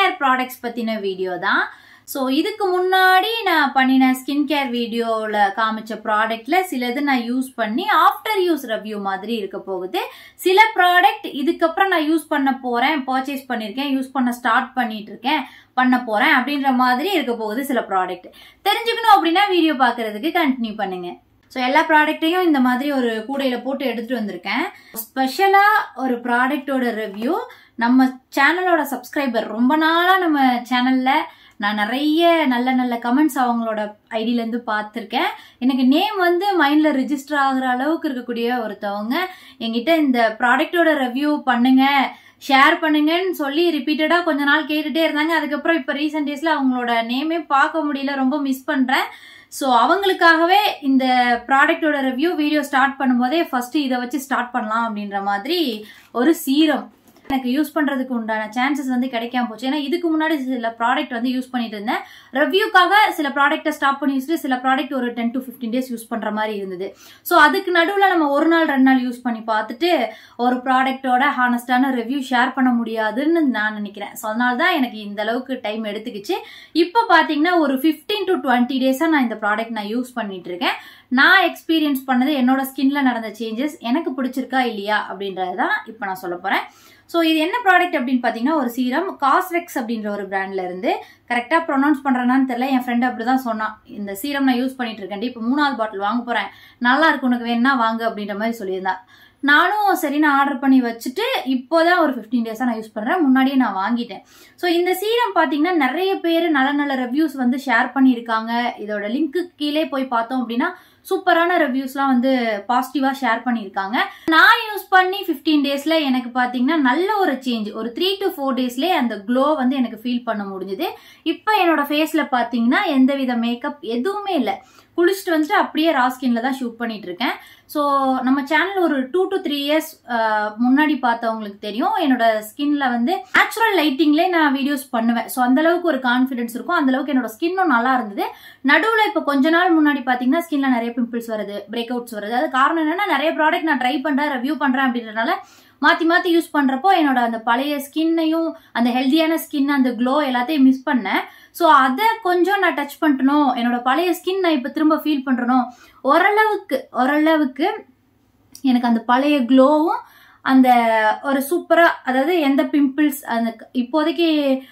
care products பத்தின video தான் so இதுக்கு முன்னாடி நான் பண்ணின ஸ்கின் கேர் வீடியோவில் காமிச்ச ப்ராடக்ட்ல சிலது நான் யூஸ் பண்ணி ஆஃப்டர் யூஸ் ரிவ்யூ மாதிரி இருக்க போகுது சில ப்ராடக்ட் இதுக்கப்புறம் நான் யூஸ் பண்ண போறேன் பர்ச்சேஸ் பண்ணியிருக்கேன் யூஸ் பண்ண ஸ்டார்ட் பண்ணிட்டு இருக்கேன் பண்ண போறேன் அப்படின்ற மாதிரி இருக்க போகுது சில ப்ராடக்ட் தெரிஞ்சுக்கணும் அப்படின்னா வீடியோ பார்க்கறதுக்கு கண்டினியூ பண்ணுங்க ஸோ எல்லா ப்ராடக்ட்டையும் இந்த மாதிரி ஒரு கூடையில போட்டு எடுத்துட்டு வந்திருக்கேன் ஸ்பெஷலா ஒரு ப்ராடக்டோட ரிவ்யூ நம்ம சேனலோட சப்ஸ்கிரைபர் ரொம்ப நாளா நம்ம சேனல்ல நான் நிறைய நல்ல நல்ல கமெண்ட்ஸ் அவங்களோட ஐடியில இருந்து பார்த்துருக்கேன் எனக்கு நேம் வந்து மைண்ட்ல ரிஜிஸ்டர் ஆகுற அளவுக்கு இருக்கக்கூடிய ஒருத்தவங்க என்கிட்ட இந்த ப்ராடக்டோட ரிவ்யூ பண்ணுங்க ஷேர் பண்ணுங்கன்னு சொல்லி ரிப்பீட்டடா கொஞ்ச நாள் கேட்டுட்டே இருந்தாங்க அதுக்கப்புறம் இப்ப ரீசெண்ட் டேஸ்ல அவங்களோட நேமே பார்க்க முடியல ரொம்ப மிஸ் பண்றேன் ஸோ அவங்களுக்காகவே இந்த ப்ராடக்டோட ரிவ்யூ வீடியோ ஸ்டார்ட் பண்ணும்போதே ஃபர்ஸ்ட் இதை வச்சு ஸ்டார்ட் பண்ணலாம் அப்படின்ற மாதிரி ஒரு சீரம் எனக்கு யூஸ் பண்றதுக்கு உண்டான சான்சஸ் வந்து கிடைக்காம போச்சு ஏன்னா இதுக்கு முன்னாடி சில ப்ராடக்ட் வந்து யூஸ் பண்ணிட்டு இருந்தேன் ரிவ்யூக்காக சில ப்ராடக்ட்டை ஸ்டாப் பண்ணி வச்சுட்டு சில ப்ராடக்ட் ஒரு ten to fifteen days use பண்ற மாதிரி இருந்தது ஸோ அதுக்கு நடுவில் நம்ம ஒரு நாள் ரெண்டு நாள் யூஸ் பண்ணி பார்த்துட்டு ஒரு ப்ராடக்டோட ஹானஸ்டான ரிவ்யூ ஷேர் பண்ண முடியாதுன்னு நான் நினைக்கிறேன் ஸோ அதனால தான் எனக்கு இந்த அளவுக்கு டைம் எடுத்துக்கிச்சு இப்போ பார்த்தீங்கன்னா ஒரு ஃபிஃப்டீன் டு டுவெண்ட்டி டேஸாக நான் இந்த ப்ராடக்ட் நான் யூஸ் பண்ணிட்டு இருக்கேன் நான் எக்ஸ்பீரியன்ஸ் பண்ணது என்னோட ஸ்கின்ல நடந்த சேஞ்சஸ் எனக்கு பிடிச்சிருக்கா இல்லையா அப்படின்றது தான் இப்போ நான் சொல்ல போறேன் ஸோ இது என்ன ப்ராடக்ட் அப்படின்னு பார்த்தீங்கன்னா ஒரு சீரம் காஸ்ரெக்ஸ் அப்படின்ற ஒரு பிராண்ட்ல இருந்து கரெக்டாக ப்ரொனவுன்ஸ் பண்ணுறேன்னு தெரியல என் ஃப்ரெண்ட் அப்படி தான் சொன்னான் இந்த சீரம் நான் யூஸ் பண்ணிட்டு இருக்கேன் இப்போ மூணாவது பாட்டில் வாங்க போறேன் நல்லா இருக்கு உனக்கு வேணா வாங்க அப்படின்ற மாதிரி சொல்லியிருந்தா நானும் சரி நான் ஆர்டர் பண்ணி வச்சுட்டு இப்போதான் ஒரு ஃபிஃப்டீன் டேஸாக நான் யூஸ் பண்ணுறேன் முன்னாடியே நான் வாங்கிட்டேன் ஸோ இந்த சீரம் பார்த்தீங்கன்னா நிறைய பேர் நல்ல நல்ல ரிவ்யூஸ் வந்து ஷேர் பண்ணியிருக்காங்க இதோட லிங்க்கு கீழே போய் பார்த்தோம் அப்படின்னா சூப்பரான ரிவ்யூஸ்லாம் வந்து பாசிட்டிவாக ஷேர் பண்ணியிருக்காங்க நான் யூஸ் பண்ணி ஃபிஃப்டீன் டேஸில் எனக்கு பார்த்தீங்கன்னா நல்ல ஒரு சேஞ்ச் ஒரு த்ரீ டு ஃபோர் டேஸ்லேயே அந்த க்ளோ வந்து எனக்கு ஃபீல் பண்ண முடிஞ்சுது இப்போ என்னோட ஃபேஸில் பார்த்தீங்கன்னா எந்தவித மேக்கப் எதுவுமே இல்லை குளிச்சுட்டு வந்துட்டு அப்படியே ரா ஸ்கின்ல தான் ஷூட் பண்ணிட்டு இருக்கேன் ஸோ நம்ம சேனல் ஒரு டூ டு த்ரீ இயர்ஸ் முன்னாடி பார்த்தவங்களுக்கு தெரியும் என்னோட ஸ்கின்ல வந்து நேச்சுரல் லைட்டிங்லேயே நான் வீடியோஸ் பண்ணுவேன் ஸோ அந்த அளவுக்கு ஒரு கான்ஃபிடன்ஸ் இருக்கும் அந்த அளவுக்கு என்னோட ஸ்கின்னும் நல்லா இருந்தது நடுவில் இப்போ கொஞ்ச நாள் முன்னாடி பார்த்தீங்கன்னா ஸ்கின்ல நிறைய பிம்பிள்ஸ் வருது பிரேக் அவுட்ஸ் வருது அது காரணம் என்னன்னா நிறைய ப்ராடக்ட் நான் ட்ரை பண்றேன் ரிவ்யூ பண்றேன் அப்படின்றனால மாத்தி மாத்தி யூஸ் பண்றப்போ என்னோட அந்த பழைய ஸ்கின்னையும் அந்த ஹெல்தியான ஸ்கின் அந்த க்ளோ எல்லாத்தையும் மிஸ் பண்ணேன் ஸோ அதை கொஞ்சம் நான் டச் பண்ணணும் என்னோட பழைய ஸ்கின் நான் இப்போ திரும்ப ஃபீல் பண்ணுறணும் ஓரளவுக்கு ஓரளவுக்கு எனக்கு அந்த பழைய க்ளோவும் அந்த ஒரு சூப்பராக அதாவது எந்த பிம்பிள்ஸ் அந்த இப்போதைக்கு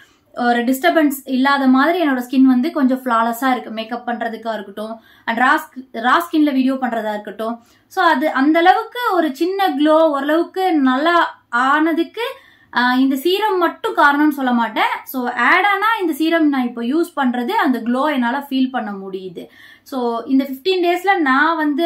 ஒரு டிஸ்டர்பன்ஸ் இல்லாத மாதிரி என்னோட ஸ்கின் வந்து கொஞ்சம் ஃப்ளாலஸாக இருக்கு மேக்கப் பண்ணுறதுக்காக இருக்கட்டும் அண்ட் ரா ரா ஸ்கின்ல வீடியோ பண்ணுறதா இருக்கட்டும் ஸோ அது அந்த அளவுக்கு ஒரு சின்ன க்ளோ ஓரளவுக்கு நல்லா ஆனதுக்கு இந்த சீரம் மட்டும் காரணம்னு சொல்ல மாட்டேன் ஸோ ஆட் ஆனால் இந்த சீரம் நான் இப்போ யூஸ் பண்ணுறது அந்த க்ளோ என்னால் ஃபீல் பண்ண முடியுது ஸோ இந்த ஃபிஃப்டீன் டேஸில் நான் வந்து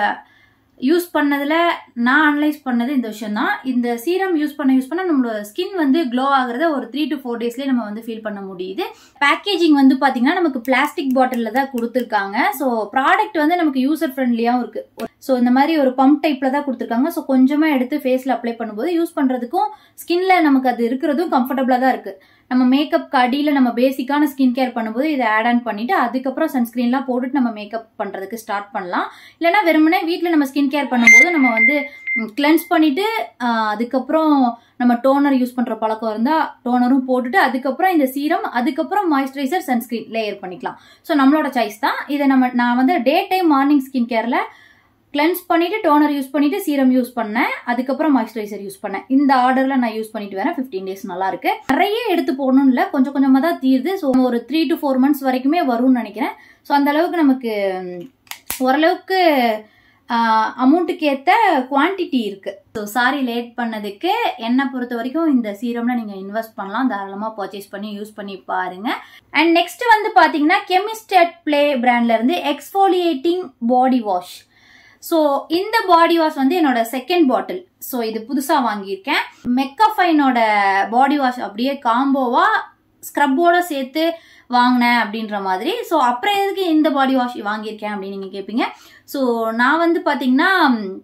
யூஸ் பண்ணதுல நான் அனலைஸ் பண்ணது இந்த விஷயம் தான் இந்த சீரம் யூஸ் பண்ண யூஸ் பண்ண நம்மளோட ஸ்கின் வந்து க்ளோ ஆகுறத ஒரு த்ரீ டு ஃபோர் டேஸ்லேயே நம்ம வந்து ஃபீல் பண்ண முடியுது பேக்கேஜிங் வந்து பார்த்தீங்கன்னா நமக்கு பிளாஸ்டிக் பாட்டிலில் தான் கொடுத்துருக்காங்க ஸோ ப்ராடக்ட் வந்து நமக்கு யூசர் ஃப்ரெண்ட்லியாகவும் இருக்கு ஸோ இந்த மாதிரி ஒரு பம்ப் டைப்ல தான் கொடுத்துருக்காங்க ஸோ கொஞ்சமாக எடுத்து ஃபேஸில் அப்ளை பண்ணும்போது யூஸ் பண்ணுறதுக்கும் ஸ்கின்ல நமக்கு அது இருக்கிறதும் கம்ஃபர்டபுளாக தான் இருக்கு நம்ம மேக்கப் அடியில் நம்ம பேசிக்கான ஸ்கின் கேர் பண்ணும்போது இதை ஆட் ஆன் பண்ணிட்டு அதுக்கப்புறம் சன்ஸ்கிரீன்லாம் போட்டுட்டு நம்ம மேக்கப் பண்ணுறதுக்கு ஸ்டார்ட் பண்ணலாம் இல்லைனா வெறுமனே வீட்டில் நம்ம ஸ்கின் கேர் பண்ணும்போது நம்ம வந்து கிளென்ஸ் பண்ணிட்டு அதுக்கப்புறம் நம்ம டோனர் யூஸ் பண்ணுற பழக்கம் இருந்தால் டோனரும் போட்டுட்டு அதுக்கப்புறம் இந்த சீரம் அதுக்கப்புறம் மாய்ஸ்சரைசர் சன்ஸ்கிரீன் லேயர் பண்ணிக்கலாம் ஸோ நம்மளோட சாய்ஸ் தான் இதை நம்ம நான் வந்து டே டைம் மார்னிங் ஸ்கின் கேரில் கிளென்ஸ் பண்ணிட்டு டோனர் யூஸ் பண்ணிட்டு சீரம் யூஸ் பண்ணேன் அதுக்கப்புறம் மாய்ஸ்சரைசர் யூஸ் பண்ணேன் இந்த ஆர்டர்ல நான் யூஸ் பண்ணிட்டு வரேன் ஃபிஃப்டீன் டேஸ் நல்லா இருக்கு நிறைய எடுத்து போடணும் இல்லை கொஞ்சம் கொஞ்சமாக தான் தீருது ஸோ ஒரு த்ரீ டு ஃபோர் மந்த்ஸ் வரைக்குமே வரும்னு நினைக்கிறேன் ஸோ அந்த அளவுக்கு நமக்கு ஓரளவுக்கு அமௌண்ட்டுக்கு ஏற்ற குவான்டிட்டி இருக்கு ஸோ சாரி லேட் பண்ணதுக்கு என்னை பொறுத்த வரைக்கும் இந்த சீரம்ல நீங்க இன்வெஸ்ட் பண்ணலாம் தாராளமாக பர்ச்சேஸ் பண்ணி யூஸ் பண்ணி பாருங்க அண்ட் நெக்ஸ்ட் வந்து பாத்தீங்கன்னா கெமிஸ்டட் பிளே பிராண்ட்ல இருந்து எக்ஸ்போலியேட்டிங் பாடி வாஷ் ஸோ இந்த பாடி வாஷ் வந்து என்னோட செகண்ட் பாட்டில் ஸோ இது புதுசாக வாங்கியிருக்கேன் மெக்கஃபைனோட பாடி வாஷ் அப்படியே காம்போவா ஸ்க்ரப்போட சேர்த்து வாங்கினேன் அப்படின்ற மாதிரி ஸோ அப்புறம் எதுக்கு இந்த பாடி வாஷ் வாங்கியிருக்கேன் அப்படின்னு நீங்கள் கேட்பீங்க ஸோ நான் வந்து பார்த்தீங்கன்னா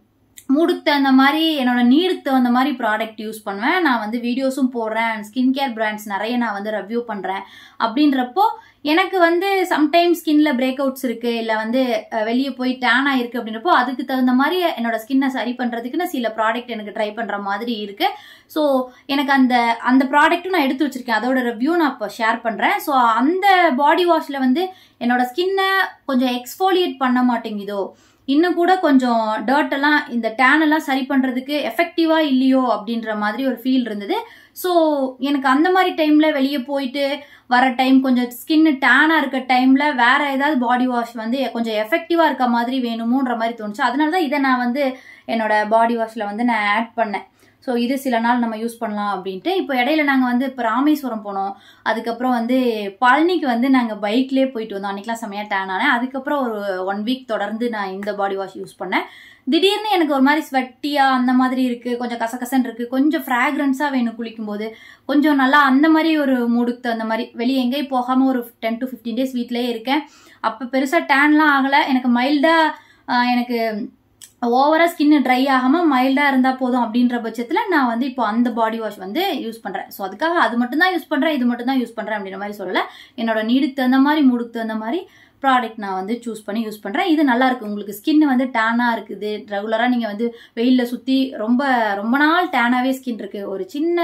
மூடுக்கு தகுந்த மாதிரி என்னோட நீடுக்கு தகுந்த மாதிரி ப்ராடக்ட் யூஸ் பண்ணுவேன் நான் வந்து வீடியோஸும் போடுறேன் ஸ்கின் கேர் பிராண்ட்ஸ் நிறைய நான் வந்து ரிவ்யூ பண்ணுறேன் அப்படின்றப்போ எனக்கு வந்து சம்டைம்ஸ் ஸ்கின்ல பிரேக் அவுட்ஸ் இருக்கு இல்லை வந்து வெளியே போய் டேன் ஆயிருக்கு அப்படின்றப்போ அதுக்கு தகுந்த மாதிரி என்னோட ஸ்கின்னை சரி பண்ணுறதுக்குன்னு சில ப்ராடக்ட் எனக்கு ட்ரை பண்ணுற மாதிரி இருக்கு ஸோ எனக்கு அந்த அந்த ப்ராடக்ட்டும் நான் எடுத்து வச்சிருக்கேன் அதோட ரிவ்யூ நான் இப்போ ஷேர் பண்ணுறேன் ஸோ அந்த பாடி வாஷில் வந்து என்னோட ஸ்கின்னை கொஞ்சம் எக்ஸ்ஃபோலியேட் பண்ண மாட்டேங்குதோ இன்னும் கூட கொஞ்சம் டர்ட் எல்லாம் இந்த டேன் எல்லாம் சரி பண்றதுக்கு எஃபெக்டிவா இல்லையோ அப்படின்ற மாதிரி ஒரு ஃபீல் இருந்தது ஸோ எனக்கு அந்த மாதிரி டைம்ல வெளியே போயிட்டு வர டைம் கொஞ்சம் ஸ்கின் டேனா இருக்க டைம்ல வேற ஏதாவது பாடி வாஷ் வந்து கொஞ்சம் எஃபெக்டிவா இருக்க மாதிரி வேணுமோன்ற மாதிரி தோணுச்சு அதனால தான் இதை நான் வந்து என்னோட பாடி வாஷ்ல வந்து நான் ஆட் பண்ணேன் ஸோ இது சில நாள் நம்ம யூஸ் பண்ணலாம் அப்படின்ட்டு இப்போ இடையில நாங்கள் வந்து இப்போ ராமேஸ்வரம் போனோம் அதுக்கப்புறம் வந்து பழனிக்கு வந்து நாங்கள் பைக்லேயே போயிட்டு வந்தோம் அன்றைக்கெலாம் செம்மையாக டேன் ஆனேன் அதுக்கப்புறம் ஒரு ஒன் வீக் தொடர்ந்து நான் இந்த பாடி வாஷ் யூஸ் பண்ணேன் திடீர்னு எனக்கு ஒரு மாதிரி ஸ்வெட்டியாக அந்த மாதிரி இருக்குது கொஞ்சம் கசகசன்னு இருக்குது கொஞ்சம் ஃப்ராக்ரன்ஸாக வேணும் குளிக்கும்போது கொஞ்சம் நல்லா அந்த மாதிரி ஒரு மூடுக்கு தகுந்த மாதிரி வெளியே எங்கேயும் போகாமல் ஒரு டென் டு ஃபிஃப்டீன் டேஸ் வீட்டிலேயே இருக்கேன் அப்போ பெருசாக டேன்லாம் ஆகலை எனக்கு மைல்டாக எனக்கு ஓவரா ஸ்கின் ட்ரை ஆகாம மைல்டா இருந்தா போதும் அப்படின்ற பட்சத்துல நான் வந்து இப்போ அந்த பாடி வாஷ் வந்து யூஸ் பண்றேன் ஸோ அதுக்காக அது மட்டும் தான் யூஸ் பண்றேன் இது மட்டும் தான் யூஸ் பண்றேன் அப்படின்ற மாதிரி சொல்லல என்னோட நீடுக்கு தகுந்த மாதிரி மூடுக்கு தகுந்த மாதிரி ப்ராடக்ட் நான் வந்து சூஸ் பண்ணி யூஸ் பண்ணுறேன் இது நல்லா இருக்கு உங்களுக்கு ஸ்கின் வந்து டேனாக இருக்குது ரெகுலராக நீங்கள் வந்து வெயிலில் சுற்றி ரொம்ப ரொம்ப நாள் டேனாகவே ஸ்கின் இருக்குது ஒரு சின்ன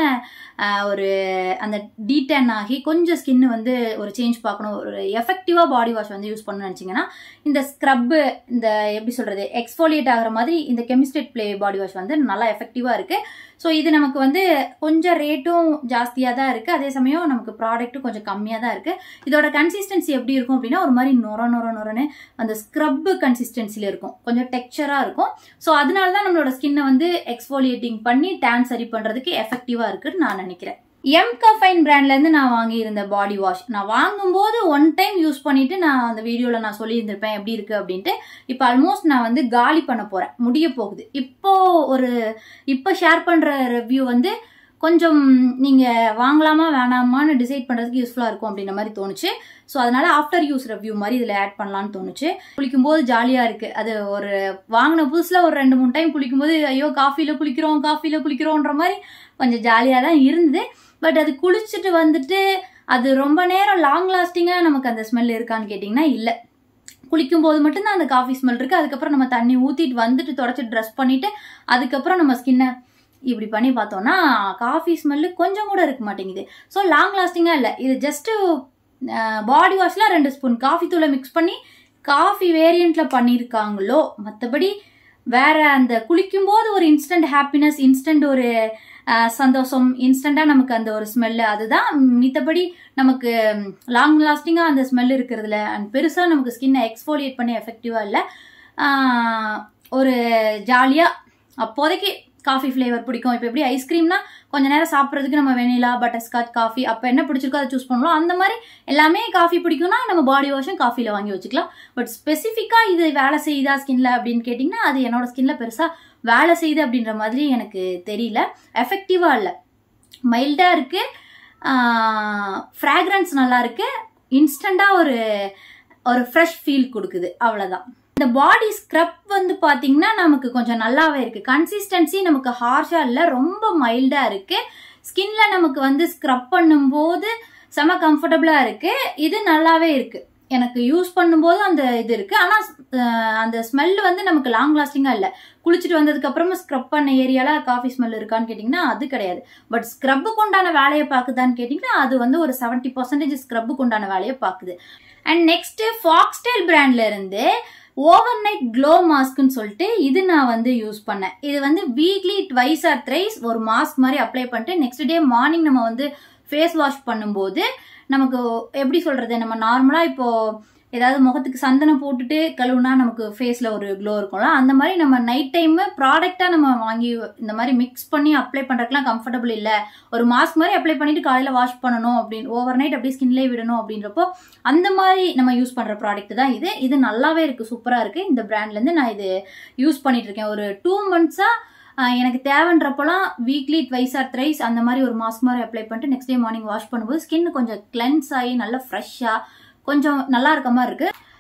ஒரு அந்த டீடேன் ஆகி கொஞ்சம் ஸ்கின் வந்து ஒரு சேஞ்ச் பார்க்கணும் ஒரு எஃபெக்டிவாக பாடி வாஷ் வந்து யூஸ் பண்ணணும்னு நினச்சிங்கன்னா இந்த ஸ்க்ரப்பு இந்த எப்படி சொல்கிறது எக்ஸ்ஃபோலியேட் ஆகிற மாதிரி இந்த கெமிஸ்டேட் ப்ளே பாடி வாஷ் வந்து நல்லா எஃபெக்டிவாக இருக்குது ஸோ இது நமக்கு வந்து கொஞ்சம் ரேட்டும் ஜாஸ்தியாக தான் இருக்குது அதே சமயம் நமக்கு ப்ராடக்ட்டும் கொஞ்சம் கம்மியாக தான் இருக்குது இதோட கன்சிஸ்டன்சி எப்படி இருக்கும் அப்படின்னா ஒரு மாதிரி நொர நொர நொரன்னு அந்த ஸ்க்ரப் கன்சிஸ்டன்சியில் இருக்கும் கொஞ்சம் டெக்ஸ்சராக இருக்கும் ஸோ அதனால தான் நம்மளோட ஸ்கின்னை வந்து எக்ஸ்ஃபோலியேட்டிங் பண்ணி டேன் சரி பண்ணுறதுக்கு எஃபெக்டிவாக இருக்குன்னு நான் நினைக்கிறேன் எம் கஃபைன் பிராண்ட்லேருந்து நான் வாங்கியிருந்த பாடி வாஷ் நான் வாங்கும்போது ஒன் டைம் யூஸ் பண்ணிட்டு நான் அந்த வீடியோவில் நான் சொல்லியிருந்திருப்பேன் எப்படி இருக்கு அப்படின்ட்டு இப்போ ஆல்மோஸ்ட் நான் வந்து காலி பண்ண போகிறேன் முடிய போகுது இப்போ ஒரு இப்போ ஷேர் பண்ணுற ரிவ்யூ வந்து கொஞ்சம் நீங்கள் வாங்கலாமா வேணாமான்னு டிசைட் பண்ணுறதுக்கு யூஸ்ஃபுல்லாக இருக்கும் அப்படின்ற மாதிரி தோணுச்சு ஸோ அதனால ஆஃப்டர் யூஸ் ரிவ்யூ மாதிரி இதில் ஆட் பண்ணலான்னு தோணுச்சு குளிக்கும்போது ஜாலியாக இருக்குது அது ஒரு வாங்கின புதுசில் ஒரு ரெண்டு மூணு டைம் குளிக்கும்போது ஐயோ காஃபியில் குளிக்கிறோம் காஃபியில் குளிக்கிறோன்ற மாதிரி கொஞ்சம் ஜாலியாக தான் இருந்தது பட் அது குளிச்சுட்டு வந்துட்டு அது ரொம்ப நேரம் லாங் லாஸ்டிங்காக நமக்கு அந்த ஸ்மெல் இருக்கான்னு கேட்டிங்கன்னா இல்லை குளிக்கும் போது மட்டும்தான் அந்த காஃபி ஸ்மெல் இருக்குது அதுக்கப்புறம் நம்ம தண்ணி ஊற்றிட்டு வந்துட்டு தொடச்சிட்டு ட்ரெஸ் பண்ணிவிட்டு அதுக்கப்புறம் நம்ம ஸ்கின்னை இப்படி பண்ணி பார்த்தோம்னா காஃபி ஸ்மெல்லு கொஞ்சம் கூட இருக்க மாட்டேங்குது ஸோ லாங் லாஸ்டிங்காக இல்லை இது ஜஸ்ட்டு பாடி வாஷில் ரெண்டு ஸ்பூன் காஃபி தூளை மிக்ஸ் பண்ணி காஃபி வேரியண்ட்டில் பண்ணியிருக்காங்களோ மற்றபடி வேற அந்த குளிக்கும்போது ஒரு இன்ஸ்டன்ட் ஹாப்பினஸ் இன்ஸ்டன்ட் ஒரு சந்தோஷம் இன்ஸ்டண்டாக நமக்கு அந்த ஒரு ஸ்மெல்லு அதுதான் மித்தபடி நமக்கு லாங் லாஸ்டிங்காக அந்த ஸ்மெல் இருக்கிறதுல அண்ட் பெருசாக நமக்கு ஸ்கின்னை எக்ஸ்ஃபோலியேட் பண்ணி எஃபெக்டிவாக இல்லை ஒரு ஜாலியாக அப்போதைக்கு காஃபி ஃப்ளேவர் பிடிக்கும் இப்போ எப்படி ஐஸ்கிரீம்னா கொஞ்ச நேரம் சாப்பிட்றதுக்கு நம்ம வெனிலா பட்டர் ஸ்காட்ச் காஃபி அப்போ என்ன பிடிச்சிருக்கோ அதை சூஸ் பண்ணலாம் அந்த மாதிரி எல்லாமே காஃபி பிடிக்கும்னா நம்ம பாடி வாஷும் காஃபியில் வாங்கி வச்சுக்கலாம் பட் ஸ்பெசிஃபிக்காக இது வேலை செய்யுதா ஸ்கின்ல அப்படின்னு கேட்டிங்கன்னா அது என்னோட ஸ்கின்ல பெருசாக வேலை செய்யுது அப்படின்ற மாதிரி எனக்கு தெரியல எஃபெக்டிவாக இல்லை மைல்டாக இருக்கு ஃப்ராக்ரன்ஸ் நல்லா இருக்கு இன்ஸ்டண்டாக ஒரு ஒரு ஃப்ரெஷ் ஃபீல் கொடுக்குது அவ்வளோதான் இந்த பாடி ஸ்க்ரப் வந்து பார்த்தீங்கன்னா நமக்கு கொஞ்சம் நல்லாவே இருக்கு கன்சிஸ்டன்சி நமக்கு ஹார்ஷாக இல்லை ரொம்ப மைல்டாக இருக்கு ஸ்கின்ல நமக்கு வந்து ஸ்க்ரப் பண்ணும்போது செம கம்ஃபர்டபுளாக இருக்கு இது நல்லாவே இருக்கு எனக்கு யூஸ் பண்ணும்போது அந்த இது இருக்கு ஆனால் அந்த ஸ்மெல் வந்து நமக்கு லாங் லாஸ்டிங்காக இல்லை குளிச்சுட்டு வந்ததுக்கு அப்புறமா ஸ்க்ரப் பண்ண ஏரியால காஃபி ஸ்மெல் இருக்கான்னு கேட்டிங்கன்னா அது கிடையாது பட் ஸ்க்ரப்புக்கு உண்டான வேலையை பார்க்குதான்னு கேட்டிங்கன்னா அது வந்து ஒரு செவன்ட்டி பர்சன்டேஜ் ஸ்க்ரப்புக்கு உண்டான வேலையை பார்க்குது அண்ட் நெக்ஸ்ட் ஃபாக்ஸ்டைல் பிராண்ட்ல இருந்து ஓவர் நைட் க்ளோ மாஸ்க்னு சொல்லிட்டு இது நான் வந்து யூஸ் பண்ணேன் இது வந்து வீக்லி ட்வைஸ் ஆர் த்ரைஸ் ஒரு மாஸ்க் மாதிரி அப்ளை பண்ணிட்டு நெக்ஸ்ட் டே மார்னிங் நம்ம வந்து ஃபேஸ் வாஷ் பண்ணும்போது நமக்கு எப்படி சொல்றது நம்ம நார்மலா இப்போ ஏதாவது முகத்துக்கு சந்தனம் போட்டுட்டு கழுவுனா நமக்கு ஃபேஸில் ஒரு க்ளோ இருக்கும்ல அந்த மாதிரி நம்ம நைட் டைம் ப்ராடக்டாக நம்ம வாங்கி இந்த மாதிரி மிக்ஸ் பண்ணி அப்ளை பண்ணுறதுக்குலாம் கம்ஃபர்டபுள் இல்லை ஒரு மாஸ்க் மாதிரி அப்ளை பண்ணிட்டு காலையில் வாஷ் பண்ணணும் அப்படின்னு ஓவர் நைட் அப்படியே ஸ்கின்லேயே விடணும் அப்படின்றப்போ அந்த மாதிரி நம்ம யூஸ் பண்ணுற ப்ராடக்ட் தான் இது இது நல்லாவே இருக்குது சூப்பராக இருக்குது இந்த பிராண்ட்லேருந்து நான் இது யூஸ் பண்ணிட்டு இருக்கேன் ஒரு டூ மந்த்ஸாக எனக்கு தேவைன்றப்போலாம் வீக்லி ட்வைஸ் ஆர் த்ரைஸ் அந்த மாதிரி ஒரு மாஸ்க் மாதிரி அப்ளை பண்ணிட்டு நெக்ஸ்ட் டே மார்னிங் வாஷ் பண்ணும்போது ஸ்கின் கொஞ்சம் கிளென்ஸ் ஆகி நல்லா ஃப்ரெஷ்ஷாக கொஞ்சம் நல்லா இருக்க மாதிரி இருக்கு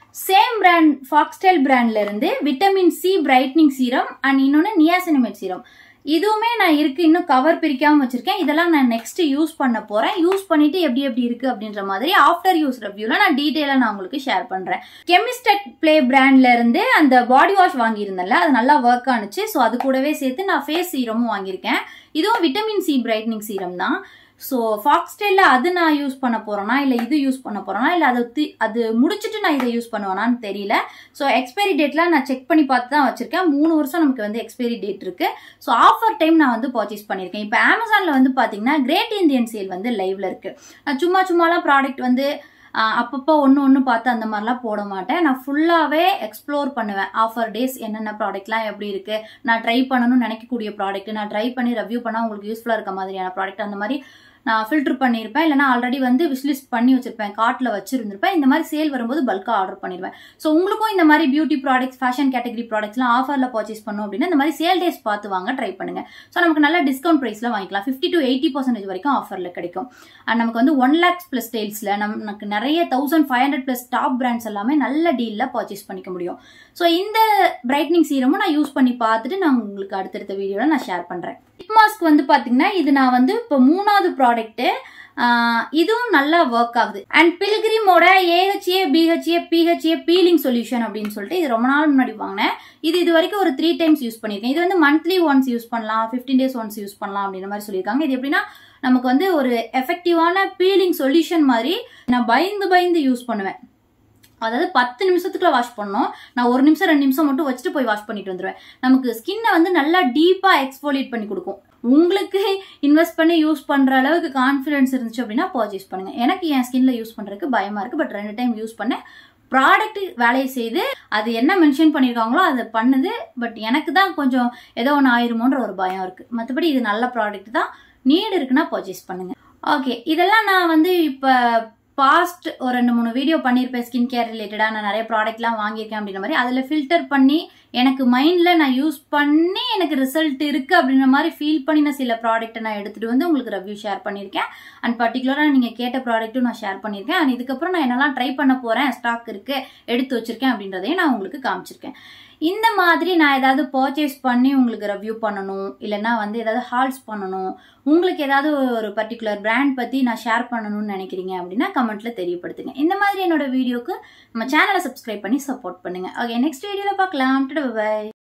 சேம் பிராண்ட் ஃபாக்ஸ்டைல் பிராண்ட்ல இருந்து vitamin C brightening serum and இன்னொன்று நியாசினமேட் சீரம் இதுவுமே நான் இருக்கு இன்னும் கவர் பிரிக்காம வச்சிருக்கேன் இதெல்லாம் நான் நெக்ஸ்ட் யூஸ் பண்ண போறேன் யூஸ் பண்ணிட்டு எப்படி எப்படி இருக்கு அப்படின்ற மாதிரி ஆஃப்டர் யூஸ் ரிவ்யூல நான் டீட்டெயிலா நான் உங்களுக்கு ஷேர் பண்றேன் கெமிஸ்டெக் பிளே பிராண்ட்ல இருந்து அந்த பாடி வாஷ் வாங்கியிருந்தேன்ல அது நல்லா ஒர்க் ஆனுச்சு ஸோ அது கூடவே சேர்த்து நான் ஃபேஸ் சீரமும் வாங்கியிருக்கேன் இதுவும் விட்டமின் சி பிரைட்னிங் சீரம் தான் ஸோ ஃபாக்ஸ்டைல அது நான் யூஸ் பண்ண போறேனா இல்லை இது யூஸ் பண்ண போறேனா இல்லை அது தி- அது முடிச்சுட்டு நான் இதை யூஸ் பண்ணுவேனான்னு தெரியல ஸோ எக்ஸ்பைரி டேட்லாம் நான் செக் பண்ணி பார்த்து தான் வச்சிருக்கேன் மூணு வருஷம் நமக்கு வந்து எக்ஸ்பைரி டேட் இருக்கு ஸோ ஆஃபர் டைம் நான் வந்து பர்ச்சேஸ் பண்ணியிருக்கேன் இப்போ அமேசானில் வந்து பார்த்தீங்கன்னா கிரேட் இந்தியன் சேல் வந்து லைவ்ல இருக்கு நான் சும்மா சும்மாலாம் ப்ராடக்ட் வந்து ஆஹ், அப்பப்போ ஒன்று ஒன்று பார்த்து அந்த மாதிரிலாம் போட மாட்டேன் நான் ஃபுல்லாகவே எக்ஸ்ப்ளோர் பண்ணுவேன் ஆஃபர் டேஸ் என்னென்ன ப்ராடக்ட்லாம் எப்படி இருக்கு நான் ட்ரை பண்ணணும்னு நினைக்கக்கூடிய ப்ராடக்ட் நான் ட்ரை பண்ணி ரிவ்யூ பண்ணால் உங்களுக்கு யூஸ்ஃபுல்லாக இருக்க மாதிரியான ப்ராடக்ட் அந்த மாதிரி நான் ஃபில்டர் பண்ணியிருப்பேன் இல்லைனா ஆல்ரெடி வந்து விஷ்லிஸ்ட் பண்ணி வச்சிருப்பேன் கார்ட்டில் வச்சிருந்திருப்பேன் இந்த மாதிரி சேல் வரும்போது பல்காக ஆர்டர் பண்ணிடுவேன் ஸோ உங்களுக்கும் இந்த மாதிரி பியூட்டி ப்ராடக்ட்ஸ் ஃபேஷன் கேட்டகரி ப்ராடக்ட்ஸ்லாம் ஆஃபரில் பர்ச்சேஸ் பண்ணணும் அப்படின்னா இந்த மாதிரி சேல் டேஸ் பார்த்து வாங்க ட்ரை பண்ணுங்க ஸோ நமக்கு நல்ல டிஸ்கவுண்ட் ப்ரைஸில் வாங்கிக்கலாம் ஃபிஃப்டி டு எயிட்டி பர்சன்டேஜ் வரைக்கும் ஆஃபரில் கிடைக்கும் அண்ட் நமக்கு வந்து ஒன் லேக்ஸ் ப்ளஸ் டெய்ல்ஸில் நமக்கு நிறைய thousand five hundred plus top brands எல்லாமே நல்ல டீலில் பர்ச்சேஸ் பண்ணிக்க முடியும் ஸோ இந்த பிரைட்னிங் சீரமும் நான் யூஸ் பண்ணி பார்த்துட்டு நான் உங்களுக்கு அடுத்தடுத்த வீடியோவில் நான் ஷேர் பண்ணுறேன் லிப் மாஸ்க் வந்து பார்த்தீங்கன்னா இது நான் வந்து இப்போ மூணாவது ப்ராடக்ட்டு இதுவும் நல்லா ஒர்க் ஆகுது அண்ட் பில்கிரிமோட AHA BHA PHA peeling solution அப்படின்னு சொல்லிட்டு இது ரொம்ப நாள் முன்னாடி வாங்கினேன் இது இது வரைக்கும் ஒரு த்ரீ டைம்ஸ் யூஸ் பண்ணியிருக்கேன் இது வந்து மந்த்லி ஒன்ஸ் யூஸ் பண்ணலாம் ஃபிஃப்டீன் டேஸ் ஒன்ஸ் யூஸ் பண்ணலாம் அப்படின்ற மாதிரி சொல்லியிருக்காங்க இது எப்படின்னா நமக்கு வந்து ஒரு எஃபெக்டிவான பீலிங் சொல்யூஷன் மாதிரி நான் பயந்து பயந்து யூஸ் பண்ணுவேன் அதாவது பத்து நிமிஷத்துக்குள்ள வாஷ் பண்ணோம் நான் ஒரு நிமிஷம் ரெண்டு நிமிஷம் மட்டும் வச்சுட்டு போய் வாஷ் பண்ணிட்டு வந்துடுவேன் நமக்கு ஸ்கின்னை வந்து நல்லா டீப்பா எக்ஸ்போலியேட் பண்ணி கொடுக்கும் உங்களுக்கு இன்வெஸ்ட் பண்ணி யூஸ் பண்ற அளவுக்கு கான்ஃபிடன்ஸ் இருந்துச்சு அப்படின்னா பர்ச்சேஸ் பண்ணுங்க எனக்கு என் ஸ்கின்ல யூஸ் பண்றதுக்கு பயமா இருக்கு பட் ரெண்டு டைம் யூஸ் பண்ணேன் ப்ராடக்ட் வேலையை செய்து அது என்ன மென்ஷன் பண்ணியிருக்காங்களோ அதை பண்ணுது பட் எனக்கு தான் கொஞ்சம் ஏதோ ஒன்று ஆயிருமோன்ற ஒரு பயம் இருக்கு மற்றபடி இது நல்ல ப்ராடக்ட் தான் நீட் இருக்குன்னா பர்ச்சேஸ் பண்ணுங்க ஓகே இதெல்லாம் நான் வந்து இப்போ பாஸ்ட் ஒரு ரெண்டு மூணு வீடியோ பண்ணியிருப்பேன் ஸ்கின் கேர் ரிலேட்டடாக நான் நிறைய ப்ராடக்ட்லாம் வாங்கியிருக்கேன் அப்படின்ற மாதிரி அதில் ஃபில்டர் பண்ணி எனக்கு மைண்டில் நான் யூஸ் பண்ணி எனக்கு ரிசல்ட் இருக்கு அப்படின்ற மாதிரி ஃபீல் பண்ணி நான் சில ப்ராடக்ட்டை நான் எடுத்துகிட்டு வந்து உங்களுக்கு ரிவ்யூ ஷேர் பண்ணியிருக்கேன் அண்ட் பர்டிகுலராக நீங்கள் கேட்ட ப்ராடக்ட்டும் நான் ஷேர் பண்ணியிருக்கேன் அண்ட் இதுக்கப்புறம் நான் என்னெல்லாம் ட்ரை பண்ண போகிறேன் ஸ்டாக் இருக்கு எடுத்து வச்சிருக்கேன் அப்படின்றதையும் நான் உங்களுக்கு காமிச்சிருக்கேன் இந்த மாதிரி நான் ஏதாவது பர்ச்சேஸ் பண்ணி உங்களுக்கு ரிவ்யூ பண்ணணும் இல்லைன்னா வந்து ஏதாவது ஹால்ஸ் பண்ணணும் உங்களுக்கு ஏதாவது ஒரு பர்டிகுலர் பிராண்ட் பற்றி நான் ஷேர் பண்ணணும்னு நினைக்கிறீங்க அப்படின்னா கமெண்ட்ல தெரியப்படுத்துங்க இந்த மாதிரி என்னோட வீடியோக்கு நம்ம சேனலை சப்ஸ்கிரைப் பண்ணி சப்போர்ட் பண்ணுங்க ஓகே நெக்ஸ்ட் வீடியோவில் பார்க்கலாம் பை